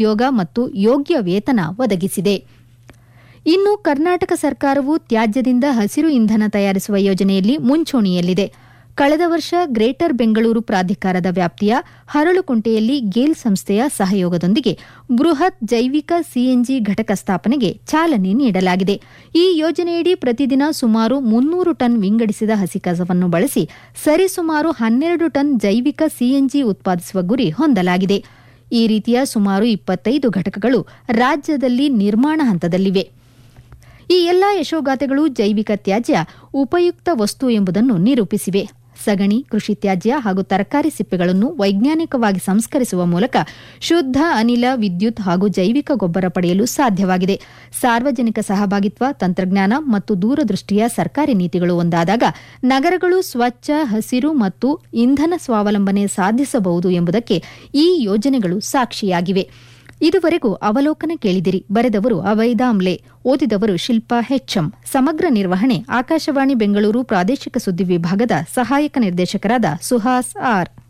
ಉದ್ಯೋಗ ಮತ್ತು ಯೋಗ್ಯ ವೇತನ ಒದಗಿಸಿದೆ ಇನ್ನು ಕರ್ನಾಟಕ ಸರ್ಕಾರವು ತ್ಯಾಜ್ಯದಿಂದ ಹಸಿರು ಇಂಧನ ತಯಾರಿಸುವ ಯೋಜನೆಯಲ್ಲಿ ಮುಂಚೂಣಿಯಲ್ಲಿದೆ ಕಳೆದ ವರ್ಷ ಗ್ರೇಟರ್ ಬೆಂಗಳೂರು ಪ್ರಾಧಿಕಾರದ ವ್ಯಾಪ್ತಿಯ ಹರಳುಕುಂಟೆಯಲ್ಲಿ ಗೇಲ್ ಸಂಸ್ಥೆಯ ಸಹಯೋಗದೊಂದಿಗೆ ಬೃಹತ್ ಜೈವಿಕ ಸಿಎನ್ಜಿ ಘಟಕ ಸ್ಥಾಪನೆಗೆ ಚಾಲನೆ ನೀಡಲಾಗಿದೆ ಈ ಯೋಜನೆಯಡಿ ಪ್ರತಿದಿನ ಸುಮಾರು ಮುನ್ನೂರು ಟನ್ ವಿಂಗಡಿಸಿದ ಹಸಿ ಕಸವನ್ನು ಬಳಸಿ ಸರಿಸುಮಾರು ಹನ್ನೆರಡು ಟನ್ ಜೈವಿಕ ಸಿಎನ್ಜಿ ಉತ್ಪಾದಿಸುವ ಗುರಿ ಹೊಂದಲಾಗಿದೆ ಈ ರೀತಿಯ ಸುಮಾರು ಇಪ್ಪತ್ತೈದು ಘಟಕಗಳು ರಾಜ್ಯದಲ್ಲಿ ನಿರ್ಮಾಣ ಹಂತದಲ್ಲಿವೆ ಈ ಎಲ್ಲಾ ಯಶೋಗಾಥೆಗಳು ಜೈವಿಕ ತ್ಯಾಜ್ಯ ಉಪಯುಕ್ತ ವಸ್ತು ಎಂಬುದನ್ನು ನಿರೂಪಿಸಿವೆ ಸಗಣಿ ಕೃಷಿ ತ್ಯಾಜ್ಯ ಹಾಗೂ ತರಕಾರಿ ಸಿಪ್ಪೆಗಳನ್ನು ವೈಜ್ಞಾನಿಕವಾಗಿ ಸಂಸ್ಕರಿಸುವ ಮೂಲಕ ಶುದ್ಧ ಅನಿಲ ವಿದ್ಯುತ್ ಹಾಗೂ ಜೈವಿಕ ಗೊಬ್ಬರ ಪಡೆಯಲು ಸಾಧ್ಯವಾಗಿದೆ ಸಾರ್ವಜನಿಕ ಸಹಭಾಗಿತ್ವ ತಂತ್ರಜ್ಞಾನ ಮತ್ತು ದೂರದೃಷ್ಟಿಯ ಸರ್ಕಾರಿ ನೀತಿಗಳು ಒಂದಾದಾಗ ನಗರಗಳು ಸ್ವಚ್ಛ ಹಸಿರು ಮತ್ತು ಇಂಧನ ಸ್ವಾವಲಂಬನೆ ಸಾಧಿಸಬಹುದು ಎಂಬುದಕ್ಕೆ ಈ ಯೋಜನೆಗಳು ಸಾಕ್ಷಿಯಾಗಿವೆ ಇದುವರೆಗೂ ಅವಲೋಕನ ಕೇಳಿದಿರಿ ಬರೆದವರು ಅವೈದಾಮ್ಲೆ ಓದಿದವರು ಶಿಲ್ಪಾ ಹೆಚ್ಎಂ ಸಮಗ್ರ ನಿರ್ವಹಣೆ ಆಕಾಶವಾಣಿ ಬೆಂಗಳೂರು ಪ್ರಾದೇಶಿಕ ಸುದ್ದಿ ವಿಭಾಗದ ಸಹಾಯಕ ನಿರ್ದೇಶಕರಾದ ಸುಹಾಸ್ ಆರ್